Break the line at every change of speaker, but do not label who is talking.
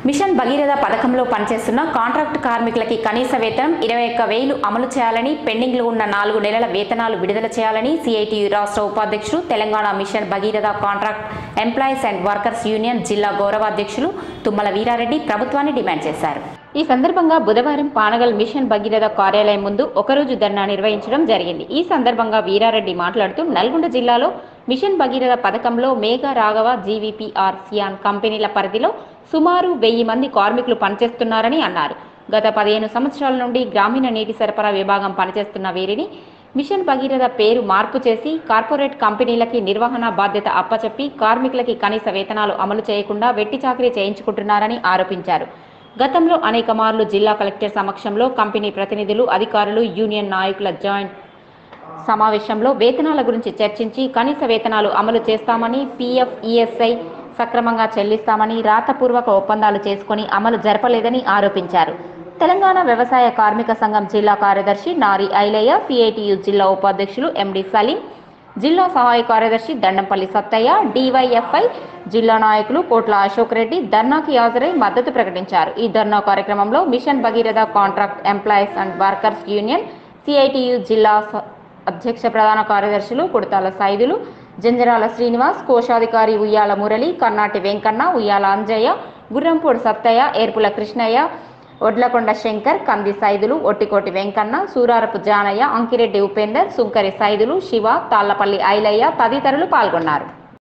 machine Bhagiratha పథకంలో పనిచేస్తున్న contract కార్మికులకి కనీస వేతనం ఇరవై ఒక్క వేలు అమలు చేయాలని పెండింగ్లో ఉన్న నాలుగు నెలల వేతనాలు విడుదల చేయాలని సిఐటియు రాష్ట్ర ఉపాధ్యక్షులు Telangana mission Bhagiratha contract employees and workers union జిల్లా గౌరవాధ్యక్షులు తుమ్మల వీరారెడ్డి ప్రభుత్వాన్ని డిమాండ్ చేశారు ఈ సందర్భంగా బుధవారం పానగల్ మిషన్ భగీరథ కార్యాలయం ముందు ఒకరోజు ధర్నా నిర్వహించడం జరిగింది ఈ సందర్భంగా వీరారెడ్డి మాట్లాడుతూ నల్గొండ జిల్లాలో మిషన్ భగీరథ పథకంలో మేఘ రాఘవ జీవీపీఆర్ సియాన్ కంపెనీల పరిధిలో సుమారు వెయ్యి మంది కార్మికులు పనిచేస్తున్నారని అన్నారు గత పదిహేను సంవత్సరాల నుండి గ్రామీణ నీటి సరఫరా విభాగం పనిచేస్తున్న వీరిని మిషన్ భగీరథ పేరు మార్పు చేసి కార్పొరేట్ కంపెనీలకి నిర్వహణ బాధ్యత అప్పచెప్పి కార్మికులకి కనీస వేతనాలు అమలు చేయకుండా వెట్టి చాకరీ చేయించుకుంటున్నారని ఆరోపించారు గతంలో అనేక మార్లు జిల్లా కలెక్టర్ సమక్షంలో కంపెనీ ప్రతినిధులు అధికారులు యూనియన్ నాయకుల జాయింట్ సమావేశంలో వేతనాల గురించి చర్చించి కనీస వేతనాలు అమలు చేస్తామని పీఎఫ్ ఈఎస్ఐ సక్రమంగా చెల్లిస్తామని రాతపూర్వక ఒప్పందాలు చేసుకొని అమలు జరపలేదని ఆరోపించారు తెలంగాణ వ్యవసాయ కార్మిక సంఘం జిల్లా కార్యదర్శి నారి ఐలయ్య సిఐటియు జిల్లా ఉపాధ్యక్షులు ఎండి సలీం జిల్లా సహాయ కార్యదర్శి దండంపల్లి సత్తయ్య డివైఎఫ్ఐ జిల్లా నాయకులు కోట్ల అశోక్ రెడ్డి ధర్నాకి హాజరై మద్దతు ప్రకటించారు ఈ ధర్నా కార్యక్రమంలో mission Bhagiratha contract employees and workers union CITU జిల్లా స- అధ్యక్ష ప్రధాన కార్యదర్శులు కుడతాల సైదులు జంజరాల శ్రీనివాస్ కోశాధికారి ఉయ్యాల మురళి కర్నాటి వెంకన్న ఉయ్యాల అంజయ్య గుర్రంపూడి సత్తయ్య ఏర్పుల కృష్ణయ్య ఒడ్లకొండ శంకర్ కంది సైదులు ఒట్టికోటి వెంకన్న సూరారపు జానయ్య అంకిరెడ్డి ఉపేందర్ సుంకరి సైదులు శివ తాళ్లపల్లి ఐలయ్య తదితరులు పాల్గొన్నారు